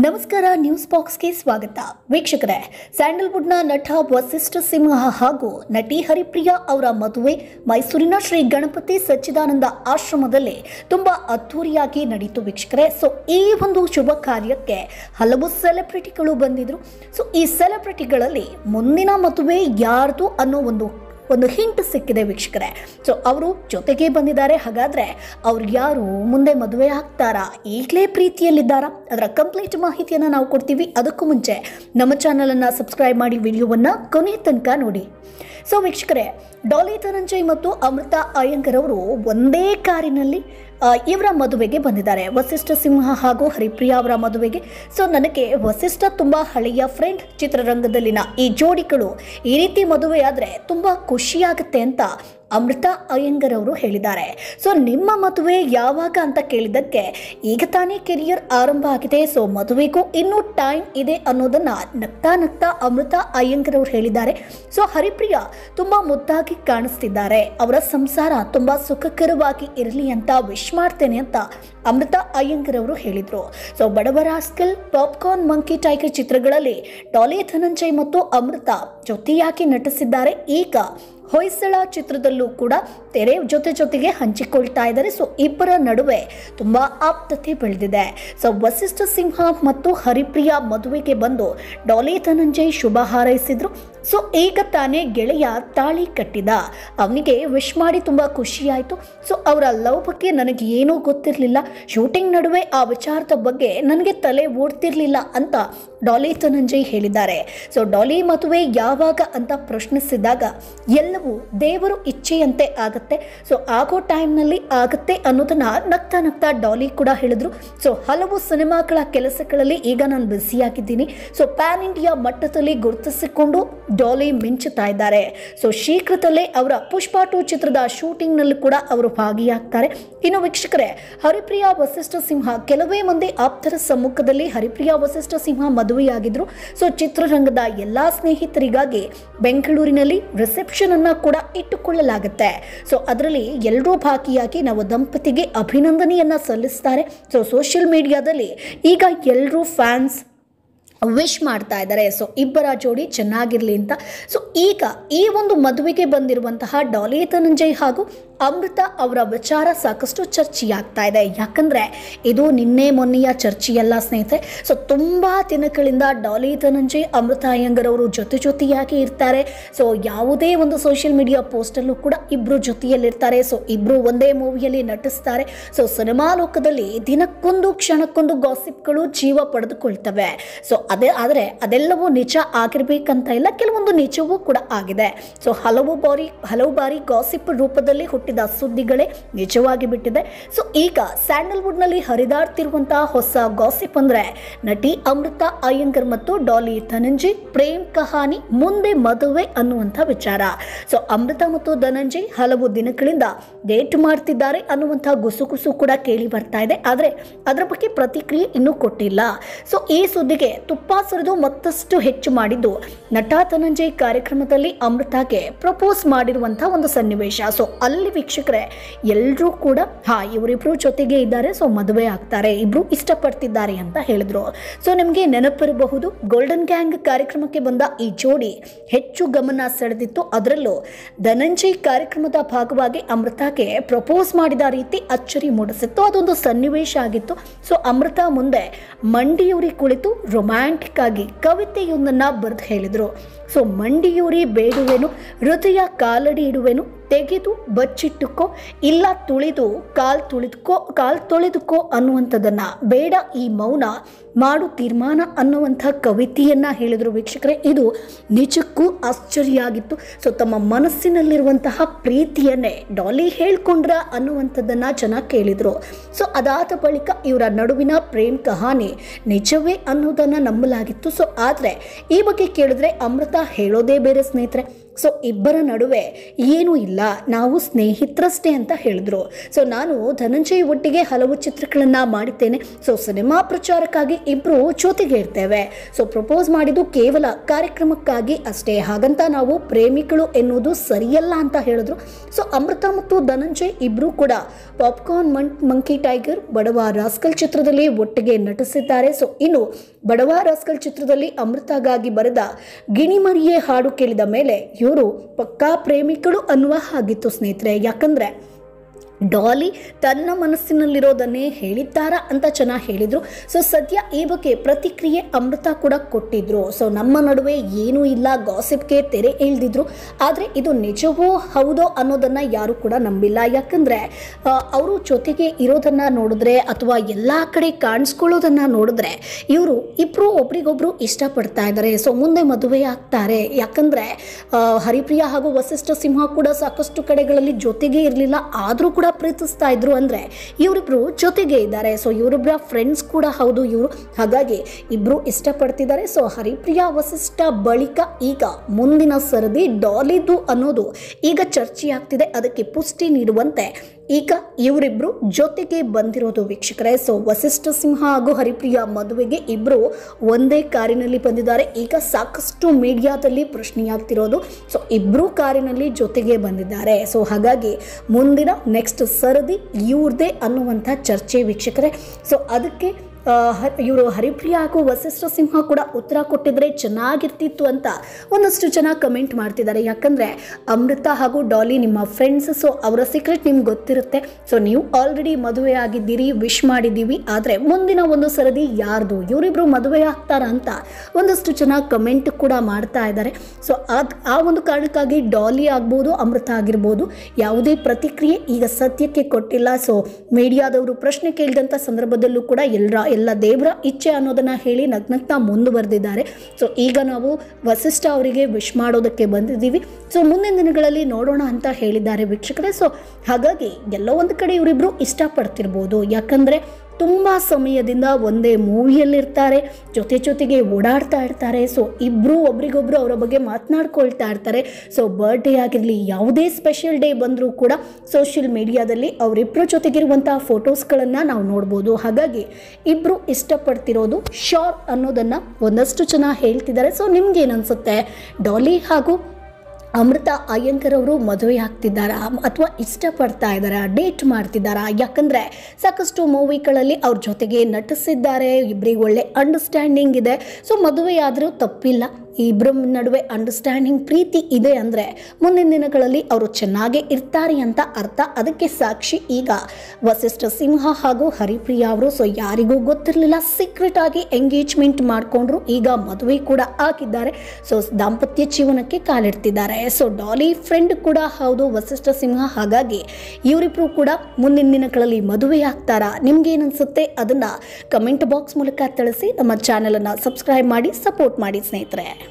ನಮಸ್ಕಾರ ನ್ಯೂಸ್ ಬಾಕ್ಸ್ಗೆ ಸ್ವಾಗತ ವೀಕ್ಷಕರೇ ಸ್ಯಾಂಡಲ್ವುಡ್ನ ನಟ ವಸಿಷ್ಠ ಸಿಂಹ ಹಾಗೂ ನಟಿ ಹರಿಪ್ರಿಯಾ ಅವರ ಮದುವೆ ಮೈಸೂರಿನ ಶ್ರೀ ಗಣಪತಿ ಸಚ್ಚಿದಾನಂದ ಆಶ್ರಮದಲ್ಲಿ ತುಂಬಾ ಅದ್ಧೂರಿಯಾಗಿ ನಡೀತು ವೀಕ್ಷಕರೇ ಸೊ ಈ ಒಂದು ಶುಭ ಕಾರ್ಯಕ್ಕೆ ಹಲವು ಸೆಲೆಬ್ರಿಟಿಗಳು ಬಂದಿದ್ರು ಸೊ ಈ ಸೆಲೆಬ್ರಿಟಿಗಳಲ್ಲಿ ಮುಂದಿನ ಮದುವೆ ಯಾರ್ದು ಅನ್ನೋ ಒಂದು ಒಂದು ಹಿಂಟ್ ಸಿಕ್ಕಿದೆ ವೀಕ್ಷಕರೇ ಸೊ ಅವರು ಜೊತೆಗೆ ಬಂದಿದ್ದಾರೆ ಹಾಗಾದ್ರೆ ಅವ್ರು ಯಾರು ಮುಂದೆ ಮದುವೆ ಆಗ್ತಾರಾ ಈಗಲೇ ಪ್ರೀತಿಯಲ್ಲಿದ್ದಾರಾ ಅದರ ಕಂಪ್ಲೀಟ್ ಮಾಹಿತಿಯನ್ನು ನಾವು ಕೊಡ್ತೀವಿ ಅದಕ್ಕೂ ಮುಂಚೆ ನಮ್ಮ ಚಾನಲನ್ನು ಸಬ್ಸ್ಕ್ರೈಬ್ ಮಾಡಿ ವಿಡಿಯೋವನ್ನು ಕೊನೆ ತನಕ ನೋಡಿ ಸೊ ವೀಕ್ಷಕರೇ ಡಾಲಿ ಧನಂಜಯ್ ಮತ್ತು ಅಮೃತ ಅಯ್ಯಂಗರ್ ಅವರು ಒಂದೇ ಕಾರಿನಲ್ಲಿ ಆ, ಇವರ ಮದುವೆಗೆ ಬಂದಿದ್ದಾರೆ ವಸಿಷ್ಠ ಸಿಂಹ ಹಾಗೂ ಹರಿಪ್ರಿಯಾ ಅವರ ಮದುವೆಗೆ ಸೊ ನನಗೆ ವಸಿಷ್ಠ ತುಂಬಾ ಹಳೆಯ ಫ್ರೆಂಡ್ ಚಿತ್ರರಂಗದಲ್ಲಿನ ಈ ಜೋಡಿಗಳು ಈ ರೀತಿ ಮದುವೆ ಆದರೆ ತುಂಬಾ ಖುಷಿಯಾಗುತ್ತೆ ಅಂತ ಅಮೃತ ಅಯ್ಯಂಗರ್ ಅವರು ಹೇಳಿದ್ದಾರೆ ಸೊ ನಿಮ್ಮ ಮದುವೆ ಯಾವಾಗ ಅಂತ ಕೇಳಿದ್ದಕ್ಕೆ ಈಗ ತಾನೇ ಕೆರಿಯರ್ ಆರಂಭ ಆಗಿದೆ ಸೊ ಮದುವೆಗೂ ಇನ್ನೂ ಟೈಮ್ ಇದೆ ಅನ್ನೋದನ್ನ ನಗ್ತಾ ನಗ್ತಾ ಅಮೃತ ಅಯ್ಯಂಗರ್ ಅವರು ಹೇಳಿದ್ದಾರೆ ಸೊ ಹರಿಪ್ರಿಯಾ ತುಂಬಾ ಮುದ್ದಾಗಿ ಕಾಣಿಸ್ತಿದ್ದಾರೆ ಅವರ ಸಂಸಾರ ತುಂಬಾ ಸುಖಕರವಾಗಿ ಇರಲಿ ಅಂತ ವಿಶ್ ಮಾಡ್ತೇನೆ ಅಂತ ಅಮೃತ ಅಯ್ಯಂಗರ್ ಅವರು ಹೇಳಿದ್ರು ಸೊ ಬಡವರ ಸ್ಕಿಲ್ ಪಾಪ್ಕಾರ್ನ್ ಮಂಕಿ ಟೈಗರ್ ಚಿತ್ರಗಳಲ್ಲಿ ಡಾಲಿ ಧನಂಜಯ್ ಮತ್ತು ಅಮೃತ ಜೊತೆಯಾಗಿ ನಟಿಸಿದ್ದಾರೆ ಈಗ ಹೊಯ್ಸಳ ಚಿತ್ರದಲ್ಲೂ ಕೂಡ ತೆರೆ ಜೊತೆ ಜೊತೆಗೆ ಹಂಚಿಕೊಳ್ತಾ ಇದ್ದಾರೆ ಸೊ ಇಬ್ಬರ ನಡುವೆ ತುಂಬಾ ಆಪ್ತತೆ ಬೆಳೆದಿದೆ ಸೊ ವಸಿಷ್ಠ ಸಿಂಹ ಮತ್ತು ಹರಿಪ್ರಿಯಾ ಮದುವೆಗೆ ಬಂದು ಡಾಲಿ ಧನಂಜಯ್ ಶುಭ ಹಾರೈಸಿದ್ರು ಸೊ ಈಗ ತಾನೇ ಗೆಳೆಯ ತಾಳಿ ಕಟ್ಟಿದ ಅವನಿಗೆ ವಿಶ್ ಮಾಡಿ ತುಂಬ ಖುಷಿಯಾಯಿತು ಸೊ ಅವರ ಲವ್ ಬಗ್ಗೆ ನನಗೆ ಏನೂ ಗೊತ್ತಿರಲಿಲ್ಲ ಶೂಟಿಂಗ್ ನಡುವೆ ಆ ವಿಚಾರದ ಬಗ್ಗೆ ನನಗೆ ತಲೆ ಓಡ್ತಿರ್ಲಿಲ್ಲ ಅಂತ ಡಾಲಿ ಧನಂಜಯ್ ಹೇಳಿದ್ದಾರೆ ಸೊ ಡಾಲಿ ಮದುವೆ ಯಾವಾಗ ಅಂತ ಪ್ರಶ್ನಿಸಿದಾಗ ಎಲ್ಲವೂ ದೇವರು ಇಚ್ಛೆಯಂತೆ ಆಗತ್ತೆ ಸೊ ಆಗೋ ಟೈಮ್ನಲ್ಲಿ ಆಗುತ್ತೆ ಅನ್ನೋದನ್ನ ನಗ್ತಾ ನಗ್ತಾ ಡಾಲಿ ಕೂಡ ಹೇಳಿದ್ರು ಸೊ ಹಲವು ಸಿನಿಮಾಗಳ ಕೆಲಸಗಳಲ್ಲಿ ಈಗ ನಾನು ಬ್ಯುಸಿಯಾಗಿದ್ದೀನಿ ಸೊ ಪ್ಯಾನ್ ಇಂಡಿಯಾ ಮಟ್ಟದಲ್ಲಿ ಗುರುತಿಸಿಕೊಂಡು ಡಾಲಿ ಮಿಂಚುತ್ತಾ ಇದ್ದಾರೆ ಸೊ ಶೀಘ್ರದಲ್ಲೇ ಅವರ ಪುಷ್ಪ ಟು ಚಿತ್ರದ ಶೂಟಿಂಗ್ನಲ್ಲಿ ಕೂಡ ಅವರು ಭಾಗಿಯಾಗ್ತಾರೆ ಇನ್ನು ವೀಕ್ಷಕರೇ ಹರಿಪ್ರಿಯಾ ವಸಿಷ್ಠ ಸಿಂಹ ಕೆಲವೇ ಮಂದಿ ಆಪ್ತರ ಸಮ್ಮುಖದಲ್ಲಿ ಹರಿಪ್ರಿಯಾ ವಸಿಷ್ಠ ಸಿಂಹ ಮದುವೆಯಾಗಿದ್ರು ಸೊ ಚಿತ್ರರಂಗದ ಎಲ್ಲಾ ಸ್ನೇಹಿತರಿಗಾಗಿ ಬೆಂಗಳೂರಿನಲ್ಲಿ ರಿಸೆಪ್ಷನ್ ಅನ್ನ ಕೂಡ ಇಟ್ಟುಕೊಳ್ಳಲಾಗುತ್ತೆ ಸೊ ಅದರಲ್ಲಿ ಎಲ್ಲರೂ ಭಾಗಿಯಾಗಿ ನಾವು ದಂಪತಿಗೆ ಅಭಿನಂದನೆಯನ್ನ ಸಲ್ಲಿಸ್ತಾರೆ ಸೊ ಸೋಷಿಯಲ್ ಮೀಡಿಯಾದಲ್ಲಿ ಈಗ ಎಲ್ಲರೂ ಫ್ಯಾನ್ಸ್ ವಿಶ್ ಮಾಡ್ತಾ ಇದ್ದಾರೆ ಸೊ ಇಬ್ಬರ ಜೋಡಿ ಚೆನ್ನಾಗಿರಲಿ ಅಂತ ಸೊ ಈಗ ಈ ಒಂದು ಮದುವೆಗೆ ಬಂದಿರುವಂತಹ ಡಾಲಿ ಧನಂಜಯ್ ಹಾಗೂ ಅಮೃತ ಅವರ ವಿಚಾರ ಸಾಕಷ್ಟು ಚರ್ಚೆಯಾಗ್ತಾ ಇದೆ ಯಾಕಂದ್ರೆ ಇದು ನಿನ್ನೆ ಮೊನ್ನೆಯ ಚರ್ಚೆಯಲ್ಲ ಸ್ನೇಹಿತರೆ ಸೊ ತುಂಬಾ ದಿನಗಳಿಂದ ಡಾಲಿ ಧನಂಜಯ್ ಅಮೃತ ಅಯ್ಯಂಗರ್ ಅವರು ಜೊತೆ ಜೊತೆಯಾಗಿ ಇರ್ತಾರೆ ಸೊ ಯಾವುದೇ ಒಂದು ಸೋಷಿಯಲ್ ಮೀಡಿಯಾ ಪೋಸ್ಟಲ್ಲೂ ಕೂಡ ಇಬ್ರು ಜೊತೆಯಲ್ಲಿರ್ತಾರೆ ಸೊ ಇಬ್ರು ಒಂದೇ ಮೂವಿಯಲ್ಲಿ ನಟಿಸ್ತಾರೆ ಸೊ ಸಿನಿಮಾ ಲೋಕದಲ್ಲಿ ದಿನಕ್ಕೊಂದು ಕ್ಷಣಕ್ಕೊಂದು ಗಾಸಿಪ್ಗಳು ಜೀವ ಪಡೆದುಕೊಳ್ತವೆ ಸೊ ಅದೇ ಆದರೆ ಅದೆಲ್ಲವೂ ನಿಜ ಆಗಿರ್ಬೇಕಂತ ಇಲ್ಲ ಕೆಲವೊಂದು ನಿಜವೂ ಕೂಡ ಆಗಿದೆ ಸೊ ಹಲವು ಬಾರಿ ಹಲವು ಬಾರಿ ಗಾಸಿಪ್ ರೂಪದಲ್ಲಿ ಹುಟ್ಟಿದ ಸುದ್ದಿಗಳೇ ನಿಜವಾಗಿ ಬಿಟ್ಟಿದೆ ಸೊ ಈಗ ಸ್ಯಾಂಡಲ್ವುಡ್ನಲ್ಲಿ ಹರಿದಾಡ್ತಿರುವಂತಹ ಹೊಸ ಗಾಸಿಪ್ ಅಂದ್ರೆ ನಟಿ ಅಮೃತ ಅಯ್ಯಂಗರ್ ಮತ್ತು ಡಾಲಿ ಧನಂಜಯ್ ಪ್ರೇಮ್ ಕಹಾನಿ ಮುಂದೆ ಮದುವೆ ಅನ್ನುವಂಥ ವಿಚಾರ ಸೊ ಅಮೃತ ಮತ್ತು ಧನಂಜಯ್ ಹಲವು ದಿನಗಳಿಂದ ಡೇಟ್ ಮಾಡ್ತಿದ್ದಾರೆ ಅನ್ನುವಂಥ ಗುಸುಗುಸು ಕೂಡ ಕೇಳಿ ಬರ್ತಾ ಇದೆ ಆದರೆ ಅದರ ಬಗ್ಗೆ ಪ್ರತಿಕ್ರಿಯೆ ಇನ್ನೂ ಕೊಟ್ಟಿಲ್ಲ ಸೊ ಈ ಸುದ್ದಿಗೆ ತುಪ್ಪ ಸುರಿದು ಮತ್ತಷ್ಟು ಹೆಚ್ಚು ಮಾಡಿದ್ದು ನಟ ಧನಂಜಯ್ ಕಾರ್ಯಕ್ರಮದಲ್ಲಿ ಅಮೃತಾಗೆ ಪ್ರಪೋಸ್ ಮಾಡಿರುವಂತಹ ಒಂದು ಸನ್ನಿವೇಶ ಸೊ ಅಲ್ಲಿ ವೀಕ್ಷಕರೇ ಎಲ್ಲರೂ ಕೂಡ ಹಾ ಇವರಿಬ್ರು ಜೊತೆಗೆ ಇದ್ದಾರೆ ಸೊ ಮದುವೆ ಆಗ್ತಾರೆ ಇಬ್ರು ಇಷ್ಟಪಡ್ತಿದ್ದಾರೆ ಅಂತ ಹೇಳಿದ್ರು ಸೊ ನಿಮಗೆ ನೆನಪಿರಬಹುದು ಗೋಲ್ಡನ್ ಗ್ಯಾಂಗ್ ಕಾರ್ಯಕ್ರಮಕ್ಕೆ ಬಂದ ಈ ಜೋಡಿ ಹೆಚ್ಚು ಗಮನ ಸೆಳೆದಿತ್ತು ಅದರಲ್ಲೂ ಧನಂಜಯ್ ಕಾರ್ಯಕ್ರಮದ ಭಾಗವಾಗಿ ಅಮೃತಾಗೆ ಪ್ರಪೋಸ್ ಮಾಡಿದ ರೀತಿ ಅಚ್ಚರಿ ಮೂಡಿಸಿತ್ತು ಅದೊಂದು ಸನ್ನಿವೇಶ ಆಗಿತ್ತು ಸೊ ಅಮೃತ ಮುಂದೆ ಮಂಡಿಯೂರಿ ಕುಳಿತು ರೊಮ್ಯಾಂಟಿಕ್ ಆಗಿ ಕವಿತೆಯೊಂದನ್ನ ಬರೆದು ಹೇಳಿದ್ರು ಸೊ ಮಂಡಿಯೂರಿ ಬೇಡುವೆನು ಹೃದಯ ಕಾಲಡಿ ಇಡುವೆನು ತೆಗೆದು ಬಚ್ಚಿಟ್ಟುಕೋ ಇಲ್ಲ ತುಳಿದು ಕಾಲ್ ತುಳಿದುಕೋ ಕಾಲ್ ತೊಳೆದುಕೋ ಅನ್ನುವಂಥದ್ದನ್ನ ಬೇಡ ಈ ಮೌನ ಮಾಡು ತೀರ್ಮಾನ ಅನ್ನುವಂಥ ಕವಿತೆಯನ್ನ ಹೇಳಿದ್ರು ವೀಕ್ಷಕರೇ ಇದು ನಿಜಕ್ಕೂ ಆಶ್ಚರ್ಯ ಆಗಿತ್ತು ಸೊ ತಮ್ಮ ಮನಸ್ಸಿನಲ್ಲಿರುವಂತಹ ಪ್ರೀತಿಯನ್ನೇ ಡಾಲಿ ಹೇಳ್ಕೊಂಡ್ರ ಅನ್ನುವಂಥದ್ದನ್ನ ಜನ ಕೇಳಿದ್ರು ಸೊ ಅದಾದ ಬಳಿಕ ಇವರ ನಡುವಿನ ಪ್ರೇಮ್ ಕಹಾನಿ ನಿಜವೇ ಅನ್ನೋದನ್ನ ನಂಬಲಾಗಿತ್ತು ಸೊ ಆದರೆ ಈ ಬಗ್ಗೆ ಕೇಳಿದ್ರೆ ಅಮೃತ ಹೇಳೋದೇ ಬೇರೆ ಸ್ನೇಹಿತರೆ ಸೊ ಇಬ್ಬರ ನಡುವೆ ಏನೂ ಇಲ್ಲ ನಾವು ಸ್ನೇಹಿತರಷ್ಟೇ ಅಂತ ಹೇಳಿದ್ರು ಸೊ ನಾನು ಧನಂಜಯ್ ಒಟ್ಟಿಗೆ ಹಲವು ಚಿತ್ರಗಳನ್ನು ಮಾಡಿದ್ದೇನೆ ಸೊ ಸಿನಿಮಾ ಪ್ರಚಾರಕ್ಕಾಗಿ ಇಬ್ಬರು ಜೊತೆಗೆ ಇರ್ತೇವೆ ಸೊ ಪ್ರಪೋಸ್ ಮಾಡಿದ್ದು ಕೇವಲ ಕಾರ್ಯಕ್ರಮಕ್ಕಾಗಿ ಅಷ್ಟೇ ಹಾಗಂತ ನಾವು ಪ್ರೇಮಿಗಳು ಎನ್ನುವುದು ಸರಿಯಲ್ಲ ಅಂತ ಹೇಳಿದ್ರು ಸೊ ಅಮೃತ ಮತ್ತು ಧನಂಜಯ್ ಇಬ್ಬರು ಕೂಡ ಪಾಪ್ಕಾರ್ನ್ ಮಂ ಮಂಕಿ ಟೈಗರ್ ಬಡವ ರಾಸ್ಕಲ್ ಚಿತ್ರದಲ್ಲಿ ಒಟ್ಟಿಗೆ ನಟಿಸಿದ್ದಾರೆ ಸೊ ಇನ್ನು ಬಡವ ರಾಸ್ಕಲ್ ಚಿತ್ರದಲ್ಲಿ ಅಮೃತಗಾಗಿ ಬರೆದ ಗಿಣಿಮರಿಯೇ ಹಾಡು ಕೇಳಿದ ಮೇಲೆ ಇವರು ಪಕ್ಕಾ ಪ್ರೇಮಿಗಳು ಅನ್ನುವ ಹಾಗಿತ್ತು ಸ್ನೇಹಿತರೆ ಯಾಕಂದ್ರೆ ಡಾಲಿ ತನ್ನ ಮನಸ್ಸಿನಲ್ಲಿರೋದನ್ನೇ ಹೇಳಿದ್ದಾರಾ ಅಂತ ಚೆನ್ನಾಗಿ ಹೇಳಿದರು ಸೊ ಸದ್ಯ ಈ ಬಗ್ಗೆ ಪ್ರತಿಕ್ರಿಯೆ ಅಮೃತ ಕೂಡ ಕೊಟ್ಟಿದ್ರು ಸೊ ನಮ್ಮ ನಡುವೆ ಏನೂ ಇಲ್ಲ ಗಾಸಿಪ್ಗೆ ತೆರೆ ಎಳ್ದಿದ್ರು ಆದರೆ ಇದು ನಿಜವೋ ಹೌದೋ ಅನ್ನೋದನ್ನು ಯಾರು ಕೂಡ ನಂಬಿಲ್ಲ ಯಾಕಂದರೆ ಅವರು ಜೊತೆಗೆ ಇರೋದನ್ನು ನೋಡಿದ್ರೆ ಅಥವಾ ಎಲ್ಲ ಕಡೆ ಕಾಣಿಸ್ಕೊಳ್ಳೋದನ್ನು ನೋಡಿದ್ರೆ ಇವರು ಇಬ್ಬರು ಒಬ್ರಿಗೊಬ್ರು ಇಷ್ಟಪಡ್ತಾ ಇದ್ದಾರೆ ಸೊ ಮುಂದೆ ಮದುವೆ ಆಗ್ತಾರೆ ಯಾಕಂದರೆ ಹರಿಪ್ರಿಯ ಹಾಗೂ ವಸಿಷ್ಠ ಸಿಂಹ ಕೂಡ ಸಾಕಷ್ಟು ಕಡೆಗಳಲ್ಲಿ ಜೊತೆಗೆ ಇರಲಿಲ್ಲ ಆದರೂ ಕೂಡ ಪ್ರೀತಿಸ್ತಾ ಇದ್ರು ಅಂದರೆ ಇವರಿಬ್ರು ಜೊತೆಗೆ ಇದ್ದಾರೆ ಸೊ ಇವರಿಬ್ಬರ ಫ್ರೆಂಡ್ಸ್ ಕೂಡ ಹೌದು ಇವರು ಹಾಗಾಗಿ ಇಬ್ರು ಇಷ್ಟಪಡ್ತಿದ್ದಾರೆ ಸೊ ಹರಿಪ್ರಿಯ ವಸಿಷ್ಠ ಬಳಿಕ ಈಗ ಮುಂದಿನ ಸರದಿ ಡಾಲಿದು ಅನ್ನೋದು ಈಗ ಚರ್ಚೆಯಾಗ್ತಿದೆ ಅದಕ್ಕೆ ಪುಷ್ಟಿ ನೀಡುವಂತೆ ಈಗ ಇವರಿಬ್ರು ಜೊತೆಗೆ ಬಂದಿರೋದು ವೀಕ್ಷಕರೇ ಸೊ ವಸಿಷ್ಠ ಸಿಂಹ ಹಾಗೂ ಹರಿಪ್ರಿಯ ಮದುವೆಗೆ ಇಬ್ಬರು ಒಂದೇ ಕಾರಿನಲ್ಲಿ ಬಂದಿದ್ದಾರೆ ಈಗ ಸಾಕಷ್ಟು ಮೀಡಿಯಾದಲ್ಲಿ ಪ್ರಶ್ನೆಯಾಗ್ತಿರೋದು ಸೊ ಇಬ್ಬರು ಕಾರಿನಲ್ಲಿ ಜೊತೆಗೆ ಬಂದಿದ್ದಾರೆ ಸೊ ಹಾಗಾಗಿ ಮುಂದಿನ ನೆಕ್ಸ್ಟ್ ಸರದಿ ಇವ್ರದೇ ಅನ್ನುವಂಥ ಚರ್ಚೆ ವೀಕ್ಷಕರೇ ಸೊ ಅದಕ್ಕೆ ಇವರು ಹರಿಪ್ರಿಯ ಹಾಗೂ ವಸಿಷ್ಠ ಸಿಂಹ ಕೂಡ ಉತ್ತರ ಕೊಟ್ಟಿದ್ರೆ ಚೆನ್ನಾಗಿರ್ತಿತ್ತು ಅಂತ ಒಂದಷ್ಟು ಜನ ಕಮೆಂಟ್ ಮಾಡ್ತಿದ್ದಾರೆ ಯಾಕಂದರೆ ಅಮೃತ ಹಾಗೂ ಡಾಲಿ ನಿಮ್ಮ ಫ್ರೆಂಡ್ಸ್ ಸೊ ಅವರ ಸೀಕ್ರೆಟ್ ನಿಮ್ಗೆ ಗೊತ್ತಿರುತ್ತೆ ಸೊ ನೀವು ಆಲ್ರೆಡಿ ಮದುವೆ ಆಗಿದ್ದೀರಿ ವಿಶ್ ಮಾಡಿದ್ದೀವಿ ಆದರೆ ಮುಂದಿನ ಒಂದು ಸರದಿ ಯಾರ್ದು ಇವರಿಬ್ರು ಮದುವೆ ಆಗ್ತಾರ ಅಂತ ಒಂದಷ್ಟು ಜನ ಕಮೆಂಟ್ ಕೂಡ ಮಾಡ್ತಾ ಇದ್ದಾರೆ ಸೊ ಅದು ಆ ಒಂದು ಕಾರಣಕ್ಕಾಗಿ ಡಾಲಿ ಆಗ್ಬೋದು ಅಮೃತ ಆಗಿರ್ಬೋದು ಯಾವುದೇ ಪ್ರತಿಕ್ರಿಯೆ ಈಗ ಸದ್ಯಕ್ಕೆ ಕೊಟ್ಟಿಲ್ಲ ಸೊ ಮೀಡಿಯಾದವರು ಪ್ರಶ್ನೆ ಕೇಳಿದಂಥ ಸಂದರ್ಭದಲ್ಲೂ ಕೂಡ ಎಲ್ಲರ ಎಲ್ಲ ದೇವರ ಇಚ್ಛೆ ಅನ್ನೋದನ್ನು ಹೇಳಿ ನಗ್ನಗ್ತಾ ಮುಂದುವರೆದಿದ್ದಾರೆ ಸೊ ಈಗ ನಾವು ವಸಿಷ್ಠ ಅವರಿಗೆ ವಿಶ್ ಮಾಡೋದಕ್ಕೆ ಬಂದಿದ್ದೀವಿ ಸೊ ಮುಂದಿನ ದಿನಗಳಲ್ಲಿ ನೋಡೋಣ ಅಂತ ಹೇಳಿದ್ದಾರೆ ವೀಕ್ಷಕರೇ ಸೊ ಹಾಗಾಗಿ ಎಲ್ಲೋ ಒಂದು ಕಡೆ ಇವರಿಬ್ಬರು ಇಷ್ಟಪಡ್ತಿರ್ಬೋದು ಯಾಕಂದರೆ ತುಂಬ ಸಮಯದಿಂದ ಒಂದೇ ಮೂವಿಯಲ್ಲಿರ್ತಾರೆ ಜೊತೆ ಜೊತೆಗೆ ಓಡಾಡ್ತಾ ಇರ್ತಾರೆ ಸೊ ಇಬ್ಬರು ಒಬ್ರಿಗೊಬ್ರು ಅವರ ಬಗ್ಗೆ ಮಾತನಾಡ್ಕೊಳ್ತಾ ಇರ್ತಾರೆ ಸೊ ಬರ್ಡೇ ಆಗಿರಲಿ ಯಾವುದೇ ಸ್ಪೆಷಲ್ ಡೇ ಬಂದರೂ ಕೂಡ ಸೋಷಿಯಲ್ ಮೀಡಿಯಾದಲ್ಲಿ ಅವರಿಬ್ಬರ ಜೊತೆಗಿರುವಂಥ ಫೋಟೋಸ್ಗಳನ್ನು ನಾವು ನೋಡ್ಬೋದು ಹಾಗಾಗಿ ಇಬ್ಬರು ಇಷ್ಟಪಡ್ತಿರೋದು ಶಾರ್ ಅನ್ನೋದನ್ನು ಒಂದಷ್ಟು ಜನ ಹೇಳ್ತಿದ್ದಾರೆ ಸೊ ನಿಮ್ಗೇನು ಅನಿಸುತ್ತೆ ಡಾಲಿ ಹಾಗೂ ಅಮೃತ ಅಯ್ಯಂಕರ್ ಅವರು ಮದುವೆ ಆಗ್ತಿದ್ದಾರಾ ಅಥವಾ ಇಷ್ಟಪಡ್ತಾ ಇದ್ದಾರಾ ಡೇಟ್ ಮಾಡ್ತಿದ್ದಾರಾ ಯಾಕಂದರೆ ಸಾಕಷ್ಟು ಮೂವಿಗಳಲ್ಲಿ ಅವ್ರ ಜೊತೆಗೆ ನಟಿಸಿದ್ದಾರೆ ಇಬ್ಬರಿಗೆ ಒಳ್ಳೆ ಅಂಡರ್ಸ್ಟ್ಯಾಂಡಿಂಗ್ ಇದೆ ಸೊ ಮದುವೆ ಆದರೂ ತಪ್ಪಿಲ್ಲ ಇಬ್ಬರ ನಡುವೆ ಅಂಡರ್ಸ್ಟ್ಯಾಂಡಿಂಗ್ ಪ್ರೀತಿ ಇದೆ ಅಂದರೆ ಮುಂದಿನ ದಿನಗಳಲ್ಲಿ ಅವರು ಚೆನ್ನಾಗೇ ಇರ್ತಾರೆ ಅಂತ ಅರ್ಥ ಅದಕ್ಕೆ ಸಾಕ್ಷಿ ಈಗ ವಸಿಷ್ಠ ಸಿಂಹ ಹಾಗೂ ಹರಿಪ್ರಿಯ ಅವರು ಸೊ ಯಾರಿಗೂ ಗೊತ್ತಿರಲಿಲ್ಲ ಸೀಕ್ರೆಟ್ ಆಗಿ ಎಂಗೇಜ್ಮೆಂಟ್ ಮಾಡಿಕೊಂಡ್ರು ಈಗ ಮದುವೆ ಕೂಡ ಆಗಿದ್ದಾರೆ ಸೊ ದಾಂಪತ್ಯ ಜೀವನಕ್ಕೆ ಕಾಲಿಡ್ತಿದ್ದಾರೆ ಸೊ ಡಾಲಿ ಫ್ರೆಂಡ್ ಕೂಡ ಹೌದು ವಸಿಷ್ಠ ಸಿಂಹ ಹಾಗಾಗಿ ಇವರಿಬ್ರು ಕೂಡ ಮುಂದಿನ ದಿನಗಳಲ್ಲಿ ಮದುವೆ ಆಗ್ತಾರಾ ನಿಮ್ಗೇನನ್ಸುತ್ತೆ ಅದನ್ನು ಕಮೆಂಟ್ ಬಾಕ್ಸ್ ಮೂಲಕ ತಿಳಿಸಿ ನಮ್ಮ ಚಾನಲನ್ನು ಸಬ್ಸ್ಕ್ರೈಬ್ ಮಾಡಿ ಸಪೋರ್ಟ್ ಮಾಡಿ ಸ್ನೇಹಿತರೆ